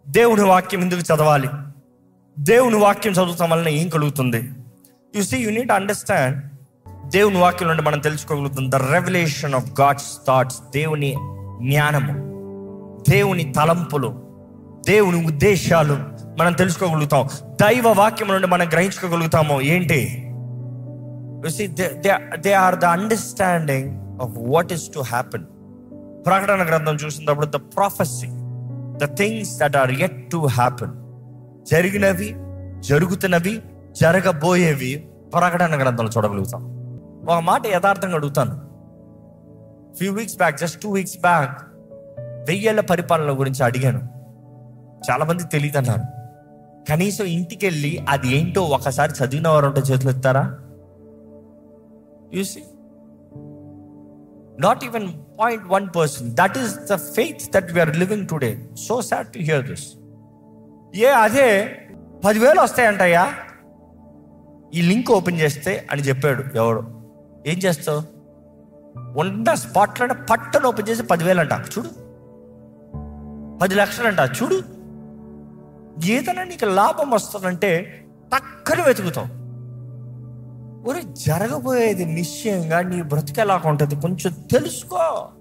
దేవుని వాక్యం ఎందుకు చదవాలి దేవుని వాక్యం చదువుతాం వలన ఏం కలుగుతుంది you see you need understand దేవుని వాక్యం నుండి మనం తెలుసుకోగలుగుతుంది the revolution of God's thoughts దేవుని జ్ఞానము దేవుని తలంపులు దేవుని ఉద్దేశాలు మనం తెలుసుకోగలుగుతాం దైవ వాక్యం నుండి మనం గ్రహించుకోగలుగుతాము ఏంటి they are the understanding of what is to happen ప్రకటన గ్రంథం చూసినప్పుడు the prophecy the things that are yet to happen జరిగినవి జరుగుతున్నవి జరగబోయేవి ప్రకటన గ్రంథంలో చూడగలుగుతాం ఒక మాట యథార్థంగా అడుగుతాను few weeks back just two weeks back వెయ్యేళ్ల పరిపాలన గురించి అడిగాను చాలా మంది తెలియదు అన్నారు కనీసం ఇంటికి వెళ్ళి అది ఏంటో ఒకసారి చదివిన వారు ఉంటే చేతులు ఎత్తారా you see not even point one person that is the faith that we are living today so sad to hear this ఏ అదే పదివేలు వస్తాయంటయ్యా ఈ లింక్ ఓపెన్ చేస్తే అని చెప్పాడు ఎవడు ఏం చేస్తావు ఉన్న స్పాట్లో పట్టను ఓపెన్ చేసి పదివేలు అంట చూడు పది లక్షలు అంట చూడు ఏదైనా నీకు లాభం వస్తుందంటే టక్కని వెతుకుతాం ఒరే జరగబోయేది నిశ్చయంగా నీ బ్రతికి ఎలా ఉంటుంది కొంచెం తెలుసుకో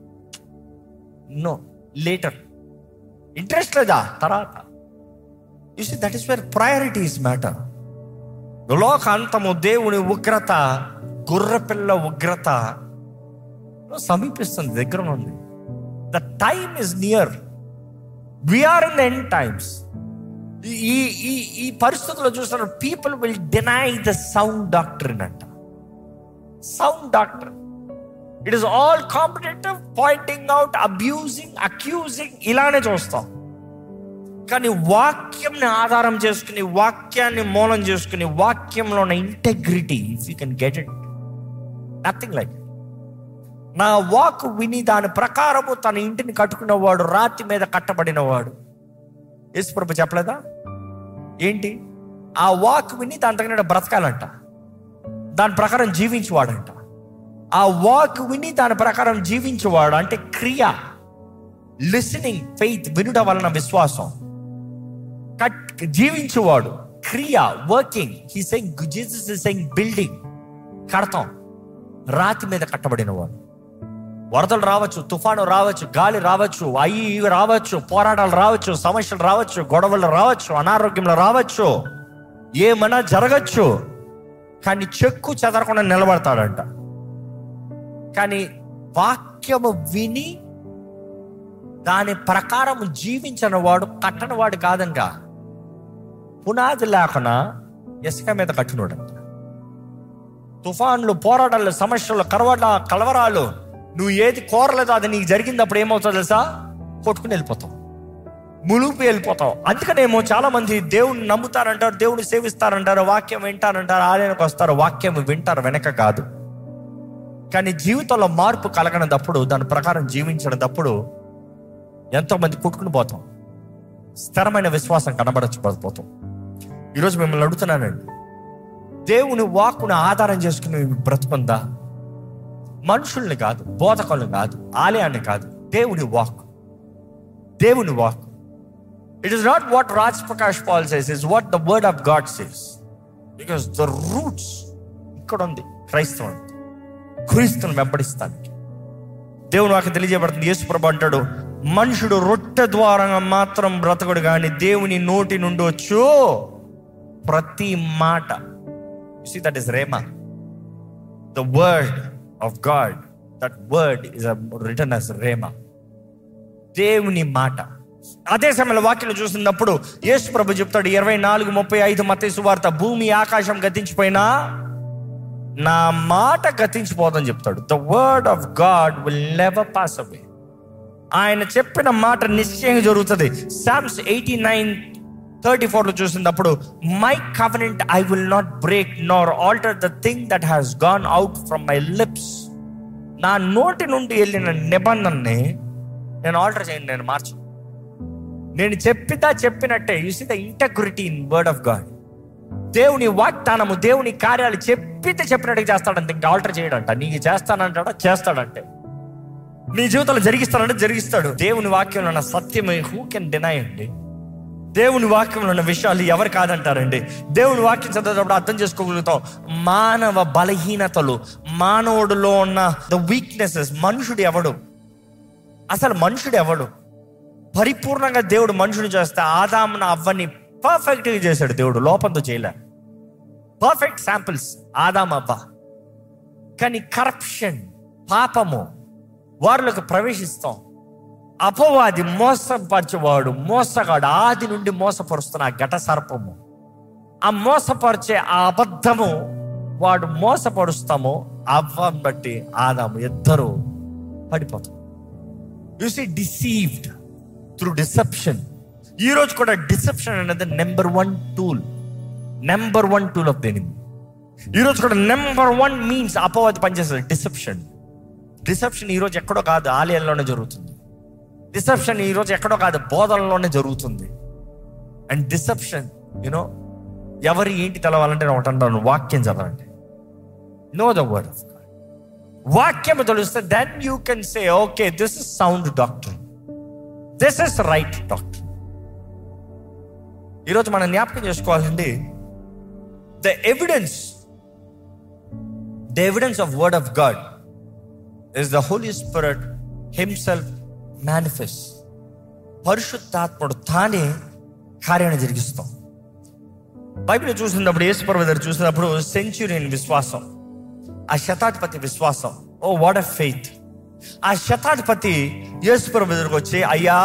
నో లేటర్ ఇంట్రెస్ట్ లేదా తర్వాత you see that is where priorities matter లోకాంతము దేవుని ఉగ్రత గుర్రపిల్ల ఉగ్రత సమీపిస్తుంది దగ్గర ఉంది the time is near we are in the end times ఈ ఈ ఈ పరిస్థితుల్లో చూస్తున్న people will deny the sound doctrine అంట sound doctor it is all competitive pointing out abusing accusing ఇలానే చూస్తాం కానీ వాక్యంని ఆధారం చేసుకుని వాక్యాన్ని మూలం చేసుకుని వాక్యంలో ఉన్న integrity if you can get it nothing like నా వాక్ విని దాని ప్రకారము తన ఇంటిని కట్టుకున్నవాడు రాతి మీద కట్టబడినవాడు యేసుప్రభు చెప్పలేదా ఏంటి ఆ వాక్ విని దాని తగిన బ్రతకాలంట దాని ప్రకారం జీవించేవాడంట ఆ వాక్ విని దాని ప్రకారం జీవించేవాడు అంటే క్రియ లిసనింగ్ ఫెయిత్ వినుట వలన విశ్వాసం కట్ జీవించేవాడు క్రియ working he saying Jesus is saying building కడతాం రాతి మీద కట్టబడినవాడు వరదలు రావచ్చు తుఫాను రావచ్చు గాలి రావచ్చు అవి ఇవి రావచ్చు పోరాటాలు రావచ్చు సమస్యలు రావచ్చు గొడవలు రావచ్చు అనారోగ్యంలో రావచ్చు ఏమైనా జరగచ్చు కానీ చెక్కు చెదరకుండా నిలబడతాడంట కానీ వాక్యము విని దాని ప్రకారం జీవించిన వాడు కట్టని వాడు కాదంట పునాది లేకుండా ఇసుక మీద కట్టినోడంట తుఫాన్లు పోరాటాలు సమస్యలు కరవట కలవరాలు నువ్వు ఏది కోరలేదో అది నీకు జరిగినప్పుడు ఏమవుతుందో తెలుసా కొట్టుకుని వెళ్ళిపోతావు ములుపు వెళ్ళిపోతావు అందుకనేమో చాలా మంది దేవుని నమ్ముతారంటారు దేవుని సేవిస్తారంటారు వాక్యం వింటారంటారు ఆలయానికి వస్తారు వాక్యం వింటారు వెనక కాదు కానీ జీవితంలో మార్పు కలగనప్పుడు దాని ప్రకారం జీవించినప్పుడు ఎంతో మంది కొట్టుకుని పోతాం స్థిరమైన విశ్వాసం కనబడకపోతాం ఈరోజు మిమ్మల్ని అడుగుతున్నానండి దేవుని వాక్కుని ఆధారం చేసుకుని బ్రతుకుందా మనుషుల్ని కాదు బోధకుల్ని కాదు ఆలయాన్ని కాదు దేవుని వాక్ దేవుని వాక్ it is not what Raj Prakash Paul says is what the word of God says because the roots ఇక్కడ ఉంది క్రైస్తవం క్రీస్తుని వెంబడిస్తానికి దేవుని వాకి తెలియజేయబడుతుంది యేసుప్రభు అంటాడు మనుషుడు రొట్టె ద్వారా మాత్రం బ్రతకడు కానీ దేవుని నోటి నుండి వచ్చు ప్రతి మాట see that is rhema the word of God that word is written as rhema దేవుని మాట అదే సమయంలో వాక్యం చూసినప్పుడు యేసు ప్రభు చెప్తాడు ఇరవై నాలుగు ముప్పై ఐదు మత వార్త భూమి ఆకాశం గతించిపోయినా నా మాట గతించిపోదని చెప్తాడు the word of God will never pass away ఆయన చెప్పిన మాట నిశ్చయంగా జరుగుతుంది సామ్స్ ఎయిటీ నైన్ థర్టీ ఫోర్లో చూసినప్పుడు my covenant I will not break nor alter the thing that has gone out from my lips నా నోటి నుండి వెళ్ళిన నిబంధనని నేను ఆల్టర్ చేయను నేను మార్చు నేను చెప్పితా చెప్పినట్టే you see the integrity in word of God దేవుని వాగ్దానము దేవుని కార్యాలు చెప్పితే చెప్పినట్టుగా చేస్తాడంటే ఇంకా ఆల్టర్ చేయడంట నీకు చేస్తానంటాడా చేస్తాడంటే నీ జీవితంలో జరిగిస్తానంటే జరిగిస్తాడు దేవుని వాక్యంలో ఉన్న సత్యమే హూ కెన్ డినై అండి దేవుని వాక్యంలో ఉన్న విషయాలు ఎవరు కాదంటారండి దేవుని వాక్యం చదివేటప్పుడు అర్థం చేసుకోగలుగుతాం మానవ బలహీనతలు మానవుడిలో ఉన్న ద వీక్నెసెస్ మనుషుడు ఎవడు అసలు మనుషుడు ఎవడు పరిపూర్ణంగా దేవుడు మనుషుని చేస్తే ఆదామున అవ్వని పర్ఫెక్ట్గా చేశాడు దేవుడు లోపంతో చేయలే పర్ఫెక్ట్ శాంపిల్స్ ఆదాం అవ్వ కానీ కరప్షన్ పాపము వారిలోకి ప్రవేశిస్తాం అపవాది మోసపరిచేవాడు మోసగాడు ఆది నుండి మోసపరుస్తున్న ఆ ఘట సర్పము ఆ మోసపరిచే ఆ అబద్ధము వాడు మోసపరుస్తాము అవ్వని బట్టి ఆదాము ఇద్దరు పడిపోతాం you see deceived through deception ఈ రోజు కూడా డిసెప్షన్ అనేది number one tool number one tool of దేని ఈ రోజు కూడా నెంబర్ వన్ మీన్స్ అపవాది పనిచేస్తుంది డిసెప్షన్ డిసెప్షన్ ఈ రోజు ఎక్కడో కాదు ఆలయాల్లోనే జరుగుతుంది డిసెప్షన్ ఈ రోజు ఎక్కడో కాదు బోధనలోనే జరుగుతుంది అండ్ డిసెప్షన్ యూనో ఎవరు ఏంటి తెలవాలంటే నేను ఒకటి అంటాను వాక్యం చదవండి know the word of God వాక్యం తెలిస్తే then you can say okay this is sound doctrine this is right doctrine ఈరోజు మనం జ్ఞాపకం చేసుకోవాలండి the evidence the evidence of word of God is the Holy Spirit himself manifest పరిశుద్ధాత్ముడు తానే కార్యాన్ని జరిగిస్తాం Bible చూసినప్పుడు యేసుప్రభు దగ్గర చూసినప్పుడు సెంచురియన్ విశ్వాసం ఆ శతాధిపతి విశ్వాసం ఓ వాట్ అ ఫెయిత్ ఆ శతాధిపతి యేసుప్రభు దగ్గరకు వచ్చి అయ్యా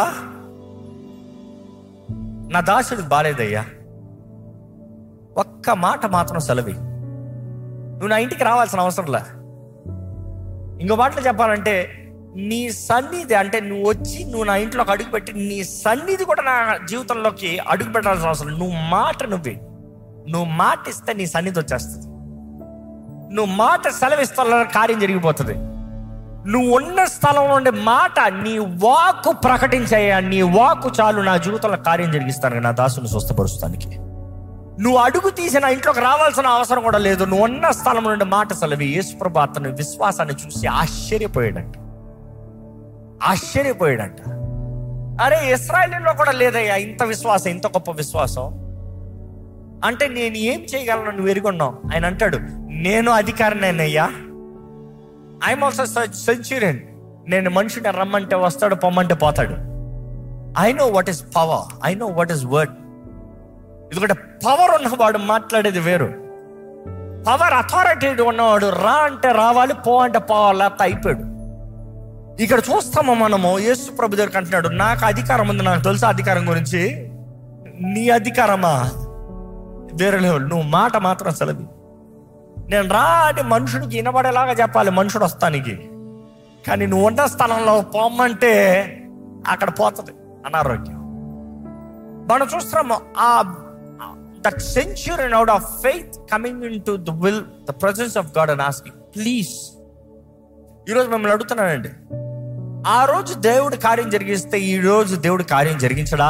నా దాసుడికి బాలేదయ్యా ఒక్క మాట మాత్రం సెలవి నువ్వు నా ఇంటికి రావాల్సిన అవసరం లే ఇంకో మాటలు చెప్పాలంటే నీ సన్నిధి అంటే నువ్వు వచ్చి నువ్వు నా ఇంట్లోకి అడుగుపెట్టి నీ సన్నిధి కూడా నా జీవితంలోకి అడుగు పెట్టాల్సిన అవసరం లేదు. నువ్వు మాట నువ్వే నువ్వు మాట ఇస్తే నీ సన్నిధి వచ్చేస్తుంది నువ్వు మాట సెలవిస్తా కార్యం జరిగిపోతుంది నువ్వు ఉన్న స్థలం నుండి మాట నీ వాకు ప్రకటించయ్యా నీ వాకు చాలు నా జీవితంలో కార్యం జరిగిస్తాను నా దాసుని స్వస్థపరుస్తానికి నువ్వు అడుగు తీసి నా ఇంట్లోకి రావాల్సిన అవసరం కూడా లేదు నువ్వు ఉన్న స్థలం నుండి మాట సెలవి యేసుప్రభు అతని విశ్వాసాన్ని చూసి ఆశ్చర్యపోయాడంట ఆశ్చర్యపోయాడంట అరే ఇస్రాయలీలో కూడా లేదయ్యా ఇంత విశ్వాసం ఇంత గొప్ప విశ్వాసం అంటే నేను ఏం చేయగలను నువ్వు ఎరుగున్నావు ఆయన అంటాడు నేను అధికారినయ్యా ఐఎమ్ ఆల్సో సెంచురియన్ నేను మనిషిని రమ్మంటే వస్తాడు పొమ్మంటే పోతాడు I know what is power I know what is word ఎందుకంటే పవర్ ఉన్నవాడు మాట్లాడేది వేరు పవర్ అథారిటీ ఉన్నవాడు రా అంటే రావాలి పో అంటే పోవాలి లేకపోతే అయిపోయాడు ఇక్కడ చూస్తాము మనము యేసు ప్రభు దగ్గరికి అంటున్నాడు నాకు అధికారం ఉంది నాకు తెలుసు అధికారం గురించి నీ అధికారమా వేరే లేవు నువ్వు మాట మాత్రం సెలవి నేను రా అని మనుషుడికి వినబడేలాగా చెప్పాలి మనుషుడు వస్తానికి కానీ నువ్వు ఉన్న స్థలంలో పోమ్మంటే అక్కడ పోతుంది అనారోగ్యం మనం చూస్తున్నాము ఆ that centurion out of faith coming in to the will the presence of God and asking please ఈరోజు మిమ్మల్ని అడుగుతున్నానండి ఆ రోజు దేవుడు కార్యం జరిగిస్తే ఈ రోజు దేవుడు కార్యం జరిగించడా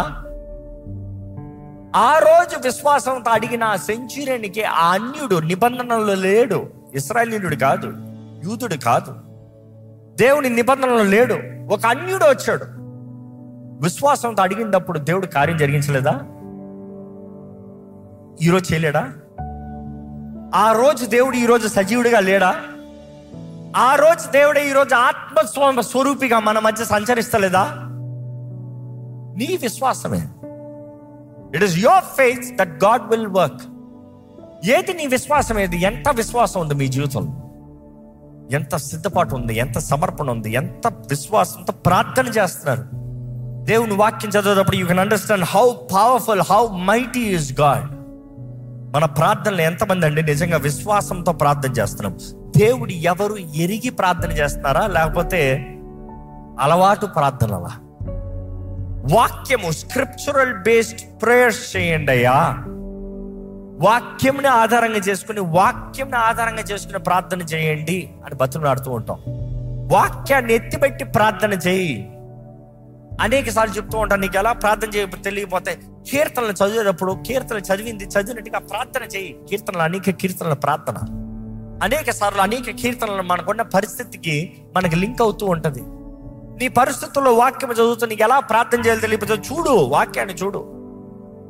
ఆ రోజు విశ్వాసంతో అడిగిన ఆ సెంచురీనికి ఆ అన్యుడు నిబంధనలు లేడు ఇస్రాయలీయుడు కాదు యూదుడు కాదు దేవుని నిబంధనలు లేడు ఒక అన్యుడు వచ్చాడు విశ్వాసంతో అడిగినప్పుడు దేవుడు కార్యం జరిగించలేదా ఈరోజు చేయలేడా ఆ రోజు దేవుడు ఈరోజు సజీవుడిగా లేడా ఆ రోజు దేవుడే ఈరోజు ఆత్మ స్వరూపిగా మన మధ్య సంచరిస్తలేదా నీ విశ్వాసమే it is your faith that God will work ఏది నీ విశ్వాసం ఏది ఎంత విశ్వాసం ఉంది మీ జీవితంలో ఎంత సిద్ధపాటు ఉంది ఎంత సమర్పణ ఉంది ఎంత విశ్వాసంతో ప్రార్థన చేస్తున్నారు దేవుని వాక్యం చదివేటప్పుడు you can understand how powerful how mighty is God మన ప్రార్థనలు ఎంతమంది అండి నిజంగా విశ్వాసంతో ప్రార్థన చేస్తున్నాం దేవుడు ఎవరు ఎరిగి ప్రార్థన చేస్తున్నారా లేకపోతే అలవాటు ప్రార్థనలా వాక్యము స్క్రిప్చురల్ బేస్డ్ ప్రేయర్స్ చేయండి అయ్యా వాక్యంని ఆధారంగా చేసుకుని వాక్యంని ఆధారంగా చేసుకుని ప్రార్థన చేయండి అని బతులాడుతూ ఉంటాం వాక్యాన్ని ఎత్తిపెట్టి ప్రార్థన చేయి అనేక సార్లు చెప్తూ ఉంటాను నీకు ఎలా ప్రార్థన చేయ తెలియకపోతే కీర్తనలు చదివేటప్పుడు కీర్తనలు చదివింది చదివినట్టుగా ప్రార్థన చేయి కీర్తనలు అనేక కీర్తనల ప్రార్థన అనేక సార్లు అనేక కీర్తనలు మనకున్న పరిస్థితికి మనకి లింక్ అవుతూ ఉంటది నీ పరిస్థితుల్లో వాక్యం చదువుతూ నీకు ఎలా ప్రార్థన చేయాలి తెలియకపోతే చూడు వాక్యాన్ని చూడు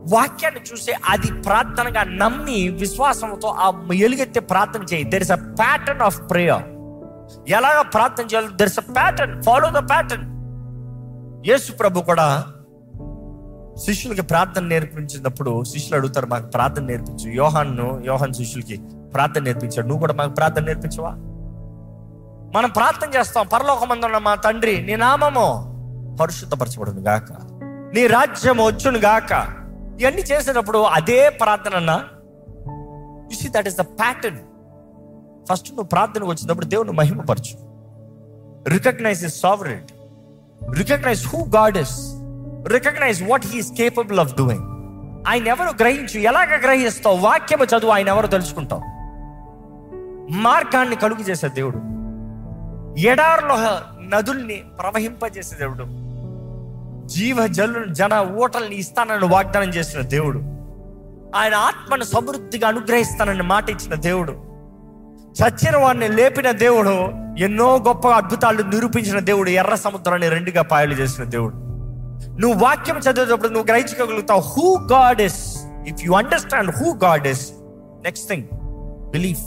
వాక్యాన్ని చూస్తే అది ప్రార్థనగా నమ్మి విశ్వాసంతో ఆ ఎలుగెత్తే ప్రార్థన చేయి there is a pattern of prayer ఎలాగ ప్రార్థన చేయాలి there is a pattern follow the pattern Yesu ప్రభు కూడా శిష్యులకి ప్రార్థన నేర్పించినప్పుడు శిష్యులు అడుగుతారు మాకు ప్రార్థన నేర్పించు యోహాన్ను యోహాన్ శిష్యులకి ప్రార్థన నేర్పించాడు నువ్వు కూడా మాకు ప్రార్థన నేర్పించవా మనం ప్రార్థన చేస్తాం పరలోకమందున్న మా తండ్రి నీ నామము పరిశుద్ధపరచబడును గాక నీ రాజ్యం వచ్చును గాక ఇవన్నీ చేసేటప్పుడు అదే ప్రార్థన అన్న you see that is the pattern first నువ్వు ప్రార్థనకు వచ్చినప్పుడు దేవుని మహిమపరచు recognise is sovereign recognise who God is recognise what he's capable of doing ఆయన ఎవరు గ్రహించు ఎలాగ గ్రహిస్తావు వాక్యము చదువు ఆయన ఎవరు తెలుసుకుంటావు మార్గాన్ని కలుగు చేసే దేవుడు ఎడారిలో నదుల్ని ప్రవహింపజేసే దేవుడు జీవ జలు జన ఓటల్ని ఇస్తానని వాగ్దానం చేసిన దేవుడు ఆయన ఆత్మను సమృద్ధిగా అనుగ్రహిస్తానని మాట ఇచ్చిన దేవుడు చచ్చిన వాడిని లేపిన దేవుడు ఎన్నో గొప్ప అద్భుతాలు నిరూపించిన దేవుడు ఎర్ర సముద్రాన్ని రెండుగా పాయలు చేసిన దేవుడు నువ్వు వాక్యం చదివేటప్పుడు నువ్వు గ్రహించగలుగుతావు who God is if you understand who God is next thing belief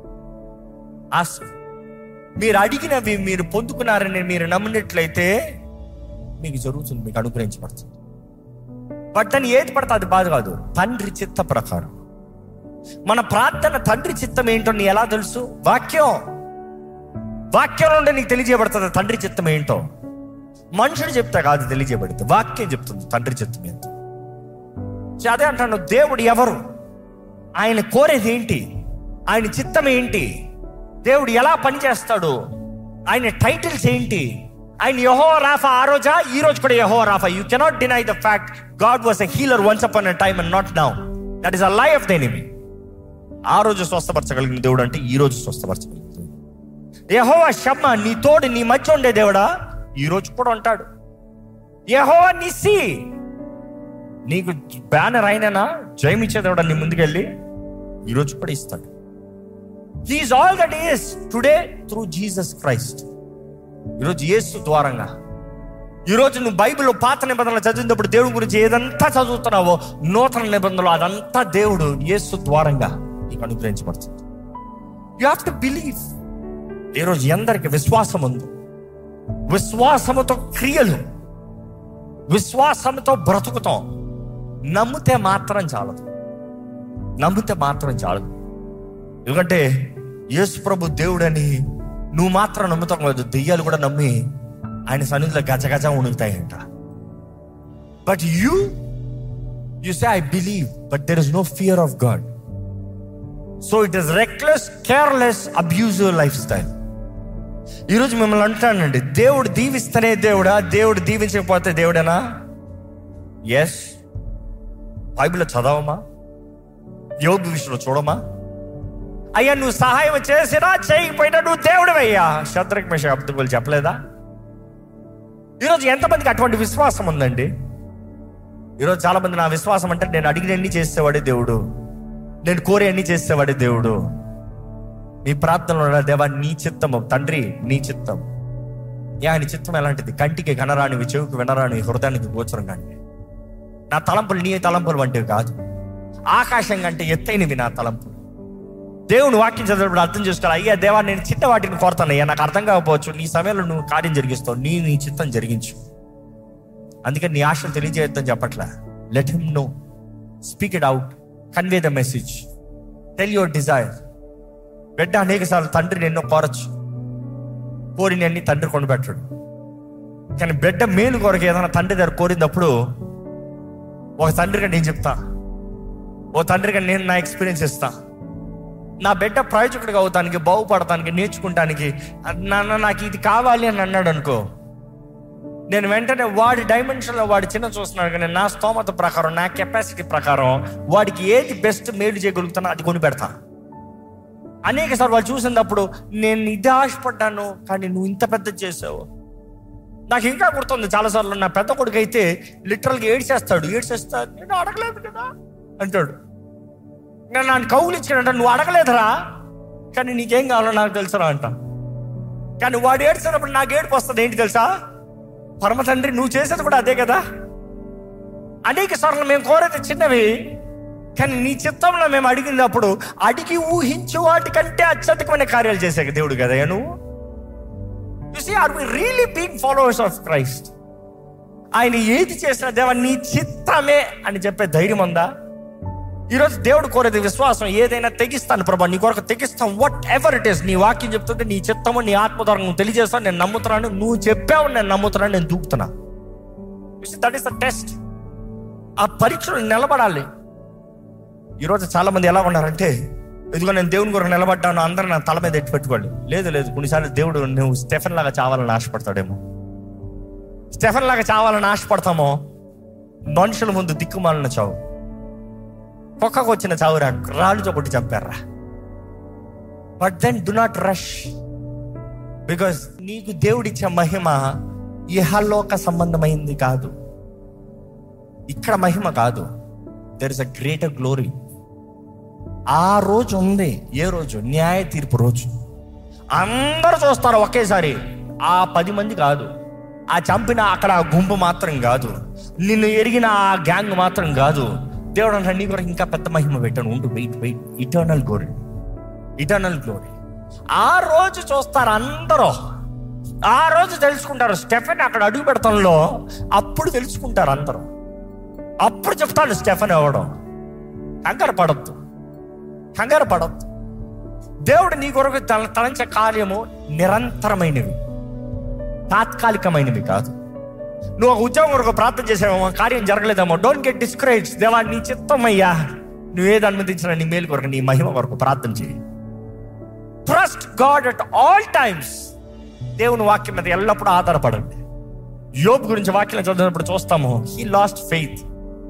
ask మీరు అడిగినవి మీరు పొందుకున్నారని మీరు నమ్మినట్లయితే మీకు జరుగుతుంది మీకు అనుగ్రహించబడుతుంది బట్ దాన్ని ఏది పడితే అది బాధ కాదు తండ్రి చిత్త ప్రకారం మన ప్రార్థన తండ్రి చిత్తం ఏంటో నీ ఎలా తెలుసు వాక్యం వాక్యం నుండి నీకు తెలియజేయబడుతుంది తండ్రి చిత్తం ఏంటో మనుషుడు చెప్తే కాదు తెలియజేయబడుతుంది వాక్యం చెప్తుంది తండ్రి చిత్తం ఏంటో సో అదే అంటాను దేవుడు ఎవరు ఆయన కోరేది ఏంటి ఆయన చిత్తం ఏంటి దేవుడు ఎలా పనిచేస్తాడు ఆయన టైటిల్స్ ఏంటి ఆయన యహో రాఫా ఆ రోజా ఈ రోజు కూడా Yahweh Rapha you cannot deny the fact God was a healer once upon a time and not now that is a lie of the enemy ఆ రోజు స్వస్థపరచగలిగిన దేవుడు అంటే ఈ రోజు స్వస్థపరచగలిగిన దేవుడు యహోవా షమ్మ నీ తోడు నీ మధ్య ఉండే దేవుడా ఈ రోజు కూడా ఉంటాడు యహోవా నిస్సి నీకు బ్యానర్ అయిననా జయమిచ్చే దేవుడా నీ ముందుకెళ్ళి ఈ రోజు కూడా ఇస్తాడు he is all that is today through Jesus Christ ఈరోజు యేసు ద్వారంగా ఈరోజు నువ్వు బైబిల్లో పాత నిబంధనలు చదివినప్పుడు దేవుడి గురించి ఏదంతా చదువుతున్నావో నూతన నిబంధనలు అదంతా దేవుడు యేసు ద్వారంగా నీకు అనుగ్రహించబడుతుంది యు హావ్ టు బిలీవ్ ఈరోజు ఎందరికి విశ్వాసం ఉంది విశ్వాసముతో క్రియలు విశ్వాసంతో బ్రతుకుతాం నమ్మితే మాత్రం చాలదు నమ్మితే మాత్రం చాలదు ఎందుకంటే యేసు ప్రభు దేవుడని నువ్వు మాత్రం నమ్ముతాం కాదు దెయ్యాలు కూడా నమ్మి ఆయన సన్నిధిలో గజగజ ఉణుకుతాయంట but you you say I believe but there is no fear of God so it is reckless careless abusive lifestyle ఈరోజు మిమ్మల్ని అంటానండి దేవుడు దీవిస్తేనే దేవుడా దేవుడు దీవించకపోతే దేవుడేనా ఎస్ బైబిల్లో చదవమా యోగు విషయంలో చూడమా అయ్యా నువ్వు సహాయం చేసినా చేయకపోయినా నువ్వు దేవుడివయ్యా శత్రుఘ్ మేష అబ్దుల్ చెప్పలేదా ఈరోజు ఎంతమందికి అటువంటి విశ్వాసం ఉందండి ఈరోజు చాలా మంది నా విశ్వాసం అంటే నేను అడిగిన అన్ని చేసేవాడే దేవుడు నేను కోరే అన్ని చేసేవాడే దేవుడు నీ ప్రార్థనలో దేవా నీ చిత్తము తండ్రి నీ చిత్తం ఏ ఆయన చిత్తం ఎలాంటిది కంటికి కనరానివి చెవుకి వినరాని హృదయానికి గోచరం కానీ నా తలంపులు నీ తలంపులు వంటివి కాదు ఆకాశం కంటే ఎత్తైనవి నా తలంపులు దేవుని వాక్యం చదివినప్పుడు అర్థం చేసుకోవాలి అయ్యా దేవా నేను చిన్న వాటిని కోరుతాను అయ్యా నాకు అర్థం కాకపోవచ్చు నీ సమయంలో నువ్వు కార్యం జరిగిస్తావు నీ నీ చిత్తం జరిగించు అందుకని నీ ఆశలు తెలియజేయొద్దని చెప్పట్లే let him know speak it out convey the message tell your desire బిడ్డ అనేక సార్లు తండ్రిని ఎన్నో కోరచ్చు కోరిని అన్ని తండ్రి కొనిపెట్టాడు కానీ బిడ్డ మేలు కొరకు ఏదైనా తండ్రి దగ్గర కోరినప్పుడు ఒక తండ్రిగా నేను చెప్తా ఓ తండ్రిగా నేను నా ఎక్స్పీరియన్స్ ఇస్తా నా బిడ్డ ప్రయోజకుడిగా అవుతానికి బాగుపడటానికి నేర్చుకుంటానికి నాన్న నాకు ఇది కావాలి అని అన్నాడు అనుకో నేను వెంటనే వాడి డైమెన్షన్లో వాడి చిన్న చూస్తున్నాడు కానీ నా స్తోమత ప్రకారం నా కెపాసిటీ ప్రకారం వాడికి ఏది బెస్ట్ మేలు చేయగలుగుతానో అది కొని పెడతా అనేక సార్లు వాళ్ళు చూసినప్పుడు నేను ఇది ఆశపడ్డాను కానీ నువ్వు ఇంత పెద్ద చేసావు నాకు ఇంకా గుర్తుంది చాలాసార్లు నా పెద్ద కొడుకు అయితే లిటరల్గా ఏడ్చేస్తాడు ఏడ్చేస్తా నేను అడగలేదు కదా అంటాడు నేను నన్ను కౌలు ఇచ్చాడంట నువ్వు అడగలేదురా కానీ నీకేం కావాలో నాకు తెలుసురా అంట కానీ వాడు ఏడ్చినప్పుడు నాకు ఏడుపు వస్తుంది ఏంటి తెలుసా పరమ తండ్రి నువ్వు చేసేది కూడా అదే కదా అనేక సార్లు మేము కోరేది చిన్నవి కానీ నీ చిత్తంలో మేము అడిగినప్పుడు అడిగి ఊహించు వాటికంటే అత్యధికమైన కార్యాలు చేసే దేవుడు కదా నువ్వు you see are we really being followers of Christ ఆయన ఏది చేసినా దేవా నీ చిత్తమే అని చెప్పే ధైర్యం ఉందా ఈరోజు దేవుడు కోరేది విశ్వాసం ఏదైనా తెగిస్తాను ప్రభా నీ కొరకు తెగిస్తాం వాట్ ఎవర్ ఇట్ ఇస్ నీ వాక్యం చెప్తుంటే నీ చిత్తము నీ ఆత్మధారం నువ్వు తెలియజేస్తాను నేను నమ్ముతున్నాను నువ్వు చెప్పావు నేను నమ్ముతున్నాను నేను దూకుతున్నా దట్ ఈస్ ద టెస్ట్ ఆ పరీక్షలు నిలబడాలి ఈరోజు చాలా మంది ఎలా ఉన్నారంటే ఇదిగో నేను దేవుని కొరకు నిలబడ్డాను అందరూ నా తల మీద ఎట్టి పెట్టుకోండి లేదు లేదు కొన్నిసార్లు దేవుడు నువ్వు స్టెఫెన్ లాగా చావాలని ఆశపడతాడేమో స్టెఫెన్ లాగా చావాలని ఆశపడతామో మనుషుల ముందు దిక్కుమాలిన చావు కుక్కకు వచ్చిన చావురా రాళ్ళుతో కొట్టి చంపారా but then do not rush because నీకు దేవుడిచ్చే మహిమ ఇహలోక సంబంధమైంది కాదు ఇక్కడ మహిమ కాదు there is a greater glory ఆ రోజు ఉంది ఏ రోజు న్యాయ తీర్పు రోజు అందరూ చూస్తారు ఒకేసారి ఆ పది మంది కాదు ఆ చంపిన అక్కడ ఆ గుంపు మాత్రం కాదు నిన్ను ఎరిగిన ఆ గ్యాంగ్ మాత్రం కాదు దేవుడు అంటే నీ కొరకు ఇంకా పెద్ద మహిమ పెట్టాను ఉండు wait wait eternal glory eternal glory ఆ రోజు చూస్తారు అందరూ ఆ రోజు తెలుసుకుంటారు స్టెఫెన్ అక్కడ అడుగు పెడతంలో అప్పుడు తెలుసుకుంటారు అందరూ అప్పుడు చెప్తాడు స్టెఫెన్ ఎవడం కంగారు పడద్దు కంగారు పడద్దు దేవుడు నీ కొరకు తల తలంచే కార్యము నిరంతరమైనవి తాత్కాలికమైనవి కాదు నువ్వు ఒక ఉద్యోగం కొరకు ప్రార్థన చేసావేమో కార్యం జరగలేదేమో డోంట్ గెట్ డిస్కరేజ్ దేవా నీ చిత్తమయ్యా నువ్వేది అనుమతించిన నీ మేలు కొరకు నీ మహిమ కొరకు ప్రార్థన చేయి trust God at all times దేవుని వాక్యం మీద ఎల్లప్పుడూ ఆధారపడండి యోబ్ గురించి వాక్యం చదివినప్పుడు చూస్తాము హీ లాస్ట్ ఫెయిత్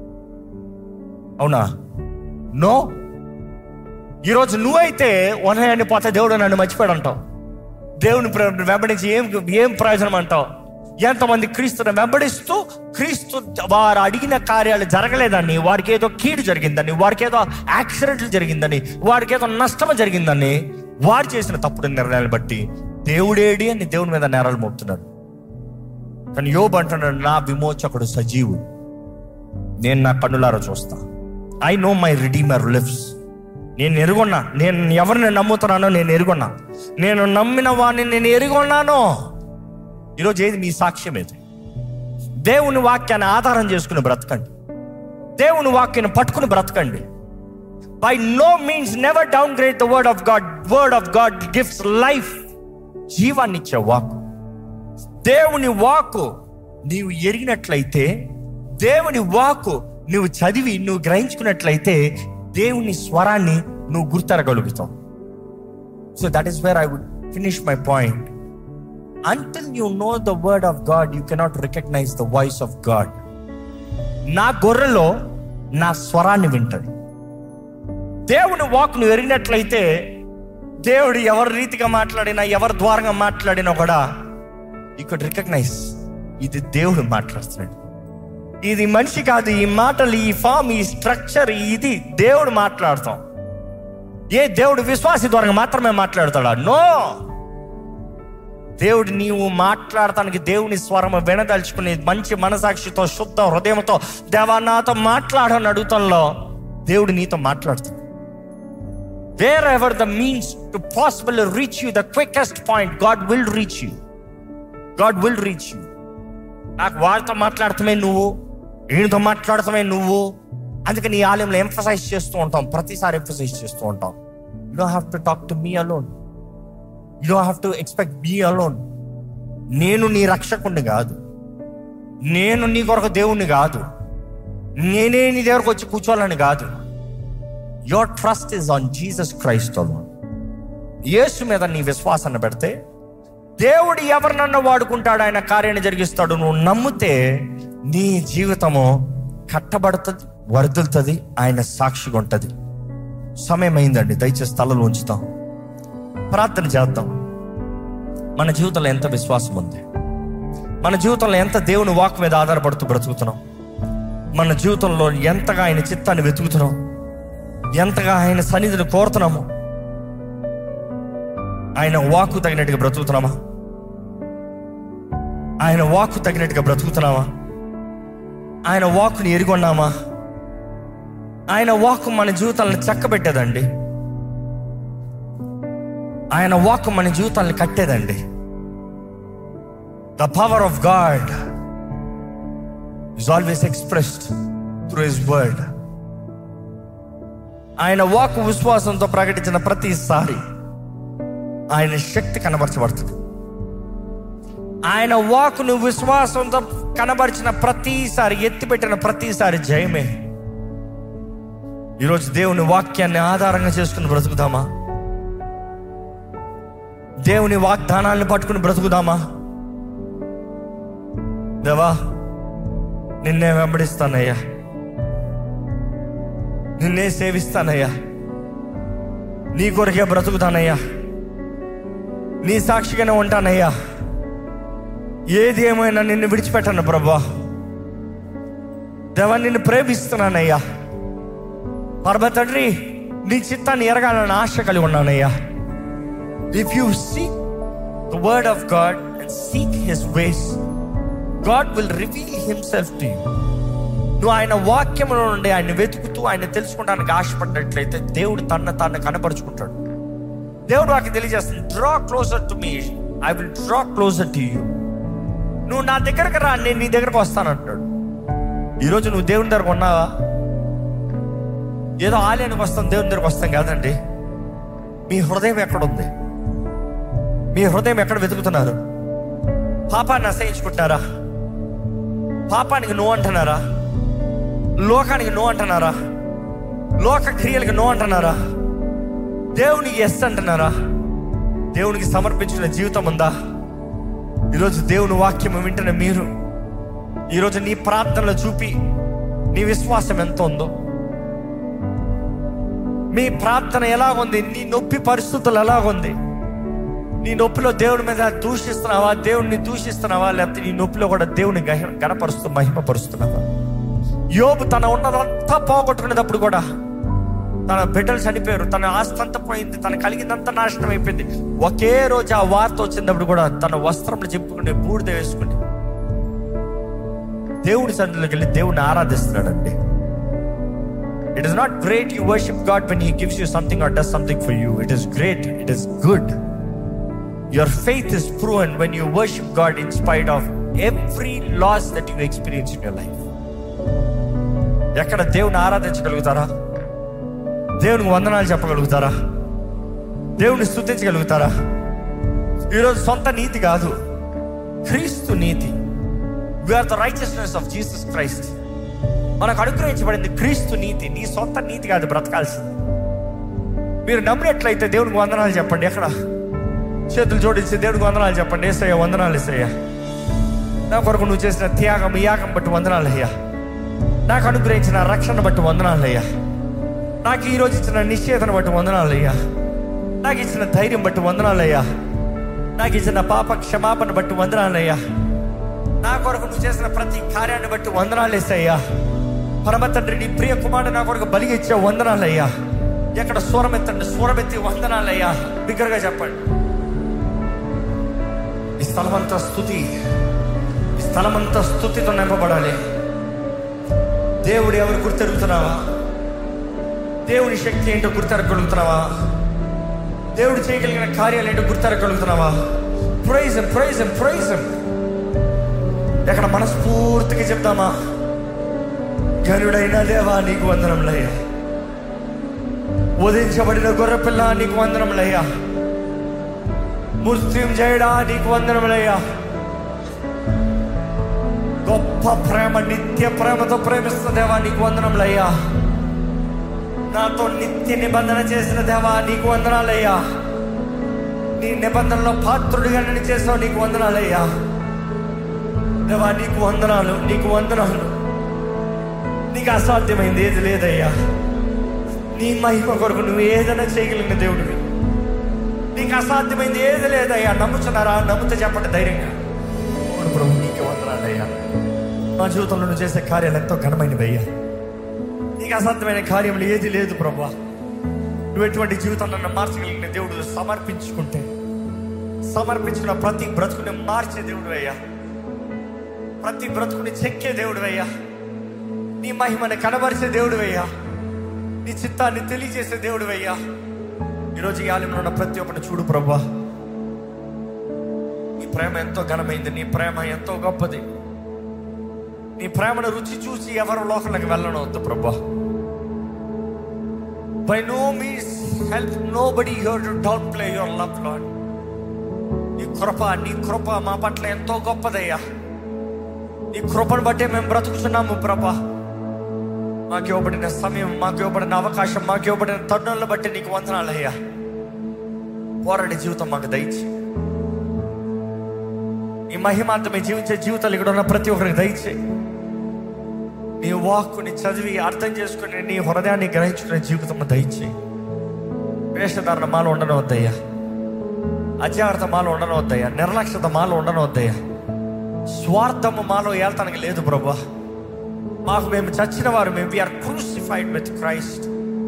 అవునా నో ఈరోజు నువ్వైతే వనయాన్ని పోతే దేవుడు నన్ను మర్చిపోయాడు అంటావు దేవుని ప్ర- వెంబడించి ఏం ఏం ప్రయోజనం అంటావు ఎంతమంది క్రీస్తుని వెంబడిస్తూ క్రీస్తు వారు అడిగిన కార్యాలు జరగలేదని వారికి ఏదో కీడు జరిగిందని వారికి ఏదో యాక్సిడెంట్లు జరిగిందని వారికి ఏదో నష్టం జరిగిందని వారు చేసిన తప్పుడు నిర్ణయాలు బట్టి దేవుడేడి అని దేవుని మీద నేరాలు మోపుతున్నాడు కానీ యోబు అంటున్నాడు నా విమోచకుడు సజీవుడు నేను నా కన్నులారా చూస్తా I know my redeemer lives నేను ఎరుగున్నా నేను ఎవరిని నమ్ముతున్నానో నేను ఎరుగున్నా నేను నమ్మిన వాడిని నేను ఎరుగున్నాను ఈరోజు ఏది మీ సాక్ష్యం ఏది దేవుని వాక్యాన్ని ఆధారం చేసుకుని బ్రతకండి దేవుని వాక్యాన్ని పట్టుకుని బ్రతకండి by no means never downgrade the word of God word of God gifts life జీవాన్ని ఇచ్చే వాక్కు దేవుని వాక్కు నీవు ఎరిగినట్లయితే దేవుని వాక్కు నువ్వు చదివి నువ్వు గ్రహించుకున్నట్లయితే దేవుని స్వరాన్ని నువ్వు గుర్తెరగలుగుతావు so that is where I would finish my point until you know the word of God you cannot recognise the voice of God నా గొర్రెలో నా స్వరాన్ని వింటది దేవుని వాక్ నువ్వు ఎరిగినట్లయితే దేవుడు ఎవరి రీతిగా మాట్లాడినా ఎవరి ద్వారంగా మాట్లాడినా కూడా యూ కుడ్ రికగ్నైజ్ ఇది దేవుడు మాట్లాడుతున్నాడు ఇది మనిషి కాదు ఈ మాటలు ఈ ఫామ్ ఈ స్ట్రక్చర్ ఇది దేవుడు మాట్లాడతాం ఏ దేవుడు విశ్వాసి ద్వారా మాత్రమే మాట్లాడతాడా నో దేవుడు నీవు మాట్లాడటానికి దేవుని స్వరం వినదలుచుకుని మంచి మనసాక్షితో శుద్ధ హృదయంతో దేవా నాతో మాట్లాడని అడుగుతంలో దేవుడు నీతో మాట్లాడుతాడు whatever the means to possible reach you the quickest point God will reach you God will reach you నాకు వారితో మాట్లాడటమే నువ్వు వీడితో మాట్లాడటమే నువ్వు అందుకే నీ ఆలయంలో ఎంఫసైజ్ చేస్తూ ఉంటాం ప్రతిసారి ఎంఫసైజ్ చేస్తూ ఉంటాం you don't have to talk to me alone you don't have to expect me alone నేను నీ రక్షకుణ్ణి కాదు నేను నీ కొరకు దేవుణ్ణి కాదు నేనే నీ దగ్గరకు వచ్చి కూర్చోవాలని కాదు your trust is on Jesus Christ alone Yesu మీద నీ విశ్వాసాన్ని పెడితే దేవుడు ఎవరినన్నా వాడుకుంటాడు ఆయన కార్యాన్ని జరిగిస్తాడు నువ్వు నమ్మితే నీ జీవితము కట్టబడుతుంది వర్దులుతుంది ఆయన సాక్షిగా ఉంటుంది సమయం అయిందండి దయచేసి తలలో ఉంచుతాం ప్రార్థన చేద్దాం మన జీవితంలో ఎంత విశ్వాసం ఉంది మన జీవితంలో ఎంత దేవుని వాక్ మీద ఆధారపడుతూ బ్రతుకుతున్నాం మన జీవితంలో ఎంతగా ఆయన చిత్తాన్ని వెతుకుతున్నాం ఎంతగా ఆయన సన్నిధిని కోరుతున్నాము ఆయన వాకు తగినట్టుగా బ్రతుకుతున్నామా ఆయన వాకు తగినట్టుగా బ్రతుకుతున్నావా ఆయన వాక్ని ఎరిగొన్నామా ఆయన వాక్ మన జీవితాలను చక్కబెట్టేదండి ఆయన వాక్ మన జీవితాలను కట్టేదండి the power of God is always expressed through his word ఆయన వాక్ విశ్వాసంతో ప్రకటించిన ప్రతిసారి ఆయన శక్తి కనబరచబడుతుంది ఆయన వాకును విశ్వాసంతో కనబరిచిన ప్రతిసారి ఎత్తిపెట్టిన ప్రతిసారి జయమే ఈరోజు దేవుని వాక్యాన్ని ఆధారంగా చేసుకుని బ్రతుకుదామా దేవుని వాగ్దానాన్ని పట్టుకుని బ్రతుకుదామా దేవా నిన్నే వెంబడిస్తానయ్యా నిన్నే సేవిస్తానయ్యా నీ కొరకే బ్రతుకుతానయ్యా నీ సాక్షిగానే ఉంటానయ్యా ఏది ఏమైనా నిన్ను విడిచిపెట్టను ప్రభా దేవా నిన్ను ప్రేమిస్తున్నానయ్యా పరమ తండ్రి నీ చిత్తాన్ని ఎరగాలని ఆశ కలిగి ఉన్నానయ్యా if you seek the word of God and seek his ways God will reveal himself to you నువ్వు ఆయన వాక్యంలో నుండి ఆయన వెతుకుతూ ఆయన తెలుసుకోవడానికి ఆశపడినట్లయితే దేవుడు తన తాను కనపరుచుకుంటాడు దేవుడు వాకి తెలియజేస్తుంది draw closer to me I will draw closer to you నువ్వు నా దగ్గరకు రా నేను నీ దగ్గరకు వస్తానంటాడు ఈరోజు నువ్వు దేవుని దగ్గరకు ఉన్నావా ఏదో ఆలయానికి వస్తాం దేవుని దగ్గరకు వస్తాం కాదండి మీ హృదయం ఎక్కడుంది మీ హృదయం ఎక్కడ వెతుకుతున్నారు పాపాన్ని అసహించుకుంటున్నారా పాపానికి నో అంటున్నారా లోకానికి నో అంటున్నారా లోక క్రియలకు నో అంటున్నారా దేవునికి ఎస్ అంటున్నారా దేవునికి సమర్పించిన జీవితం ఉందా ఈరోజు దేవుని వాక్యం వింటున్న మీరు ఈరోజు నీ ప్రార్థనలు చూపి నీ విశ్వాసం ఎంత ఉందో మీ ప్రార్థన ఎలా ఉంది నీ నొప్పి పరిస్థితులు ఎలా ఉంది నీ నొప్పిలో దేవుడి మీద దూషిస్తున్నావా దేవుడిని దూషిస్తున్నావా లేకపోతే నీ నొప్పిలో కూడా దేవుని గహ- గణపరుస్తూ మహిమపరుస్తున్నావా యోబు తన ఉన్నదంతా పోగొట్టుకునేటప్పుడు కూడా తన బిడ్డలు చనిపోయారు తన ఆస్తి అంతా పోయింది తన కలిగిందంతా నాశనం అయిపోయింది ఒకే రోజు ఆ వార్త వచ్చినప్పుడు కూడా తన వస్త్రములు చెప్పుకుని బూడిద వేసుకుని దేవుడి సన్నిధిలోకి వెళ్ళి దేవుడిని ఆరాధిస్తున్నాడండి it is not great you worship God when he gives you something or does something for you it is great it is good your faith is proven when you worship God in spite of every loss that you experience in your life ఎక్కడ దేవుని ఆరాధించగలుగుతారా దేవునికి వందనాలు చెప్పగలుగుతారా దేవుని స్థుతించగలుగుతారా ఈరోజు సొంత నీతి కాదు క్రీస్తు నీతి we are the righteousness of Jesus Christ మనకు అనుగ్రహించబడింది క్రీస్తు నీతి నీ సొంత నీతి కాదు బ్రతకాల్సింది మీరు నమ్మినట్లయితే దేవునికి వందనాలు చెప్పండి ఎక్కడ చేతులు జోడించి దేవునికి వందనాలు చెప్పండి ఏసయ్య వందనాలు ఏసయ్య నా కొరకు నువ్వు చేసిన త్యాగం యాగం బట్టి వందనాలు అయ్యా నాకు అనుగ్రహించిన రక్షణ బట్టి వందనాలు అయ్యా నాకు ఈ రోజు ఇచ్చిన నిశ్చేతను బట్టి వందనాలు అయ్యా నాకు ఇచ్చిన ధైర్యం బట్టి వందనాలు అయ్యా నాకు ఇచ్చిన పాప క్షమాపణ బట్టి వందనాలు అయ్యా నా కొరకు నువ్వు చేసిన ప్రతి కార్యాన్ని బట్టి వందనాలు వేసయ్యా పరమ తండ్రి నీ ప్రియ కుమారుడు నా కొరకు బలిగి ఇచ్చే వందనాలు అయ్యా ఎక్కడ స్వరం ఎత్తండి స్వరం ఎత్తి వందనాలు అయ్యా బిగ్గరగా చెప్పండి ఈ స్థలమంతా స్థుతి ఈ స్థలమంతా స్థుతితో నింపబడాలి దేవుడు ఎవరు గుర్తెరుగుతున్నావా దేవుని శక్తి ఏంటో గుర్తెరగలుగుతున్నావా దేవుడు చేయగలిగిన కార్యాలు ఏంటో గుర్తెరగలుగుతున్నావా ప్రైజ్ ప్రైజ్ ప్రైజ్ ఎక్కడ మనస్ఫూర్తిగా చెప్తామా గనుడైన దేవా నీకు వందనంలయ్యా ఉదయించబడిన గొర్రెపిల్ల నీకు వందనంలయ్యా మృత్యుం చేయడా నీకు వందనములయ్యా గొప్ప ప్రేమ నిత్య ప్రేమతో ప్రేమిస్తున్న దేవా నీకు వందనములయ్యా నాతో నిత్య నిబంధన చేసిన దేవా నీకు వందనాలయ్యా నీ నిబంధనలో పాత్రుడిగా నన్ను చేసావు నీకు వందనాలయ్యా దేవా నీకు వందనాలు నీకు వందనాలు నీకు అసాధ్యమైంది ఏది లేదయ్యా నీ మహిమ కొరకు నువ్వు ఏదైనా చేయగలిగిన దేవుడివి నీకు అసాధ్యమైంది ఏది లేదయ్యా నమ్ముతున్నారా నమ్ముతే చెప్పండి ధైర్యంగా అవును ప్రభు నీకే వందనాలయ్యా మా జీవితంలో నువ్వు చేసే కార్యాలు ఎంతో ఘనమైనవి అయ్యా నీకు అసాధ్యమైన కార్యములు ఏది లేదు ప్రభా నువ్వు ఎటువంటి జీవితాన్ని నన్ను మార్చగలిగిన దేవుడు సమర్పించుకుంటే సమర్పించుకున్న ప్రతి బ్రతుకుని మార్చే దేవుడు అయ్యా ప్రతి బ్రతుకుని చెక్కే దేవుడు అయ్యా నీ మహిమని కనబరిచే దేవుడు అయ్యా నీ చిత్తాన్ని తెలియజేసే దేవుడు అయ్యా ఈరోజు ఈ ఆలయంలో ఉన్న ప్రతి ఒక్కరిని చూడు ప్రభా నీ ప్రేమ ఎంతో ఘనమైంది నీ ప్రేమ ఎంతో గొప్పది నీ ప్రేమను రుచి చూసి ఎవరు లోకంలోకి వెళ్ళనవద్దు ప్రభా by no means help nobody you're to downplay your love Lord నీ కృప నీ కృప మా పట్ల ఎంతో గొప్పదయ్యా నీ కృపను బట్టే మేము బ్రతుకుతున్నాము ప్రభా మాకు ఇవ్వబడిన సమయం మాకు ఇవ్వబడిన అవకాశం మాకు ఇవ్వబడిన తరుణాలను బట్టి నీకు వందనాలయ్యా పోరాడి జీవితం మాకు దయచి నీ మహిమాంతమే జీవించే జీవితాలు ఇక్కడ ఉన్న ప్రతి ఒక్కరికి దయచేయి నీ వాక్కుని చదివి అర్థం చేసుకుని నీ హృదయాన్ని గ్రహించుకునే జీవితం దయచేయి వేషధారణ మాలో ఉండనవద్దయ్యా అజాగ్రత్త మాలో ఉండనవద్దయ్యా నిర్లక్ష్యత మాలో ఉండనవద్దయ్యా స్వార్థము మాలో ఏళ్తానికి లేదు ప్రభా మాకు మేము చచ్చిన వారు మేము వీఆర్ క్రూసిఫైడ్ విత్ క్రైస్ట్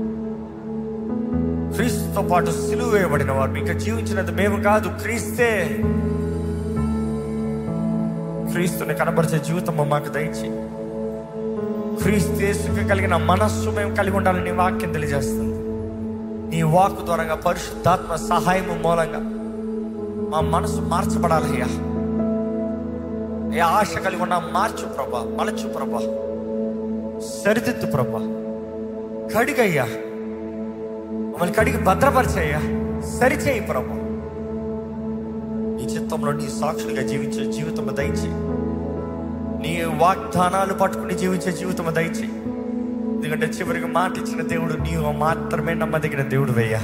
క్రీస్తుతో పాటు సిలువ వేయబడిన వారు ఇంకా జీవించినది మేము కాదు క్రీస్తే క్రీస్తుని కనబరిచే జీవితం మాకు దయచి క్రీస్తు కలిగిన మనస్సు మేము కలిగి ఉండాలని నీ వాక్యం తెలియజేస్తుంది నీ వాక్ ద్వారంగా పరిశుద్ధాత్మ సహాయము మూలంగా మా మనసు మార్చబడాలయ్యా ఏ ఆశ కలిగి ఉన్నా మార్చు ప్రభా మలచు ప్రభా సరిదిద్దు ప్రభా కడిగయ్యా మమ్మల్ని కడిగి భద్రపరిచయ్యా సరిచేయి ప్రభా నీ చిత్తంలో నీ సాక్షులుగా జీవించే జీవితం దయచి నీ వాగ్దానాలు పట్టుకుని జీవించే జీవితం దయచి ఎందుకంటే చివరికి మాట ఇచ్చిన దేవుడు నీవు మాత్రమే నమ్మదగిన దేవుడు వెయ్యా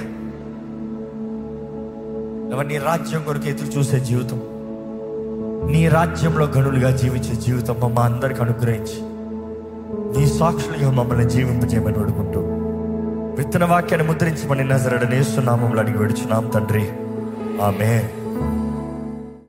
నీ రాజ్యం కొరకు ఎదురు చూసే జీవితం నీ రాజ్యంలో గనులుగా జీవించే జీవితం మా అందరికి అనుగ్రహించి నీ సాక్షులుగా మమ్మల్ని జీవింపజేయమని అడుగుంటూ విత్తన వాక్యాన్ని ముద్రించమని నజరడనేస్తున్నామంలో అడిగి విడుచున్నాం తండ్రి ఆమె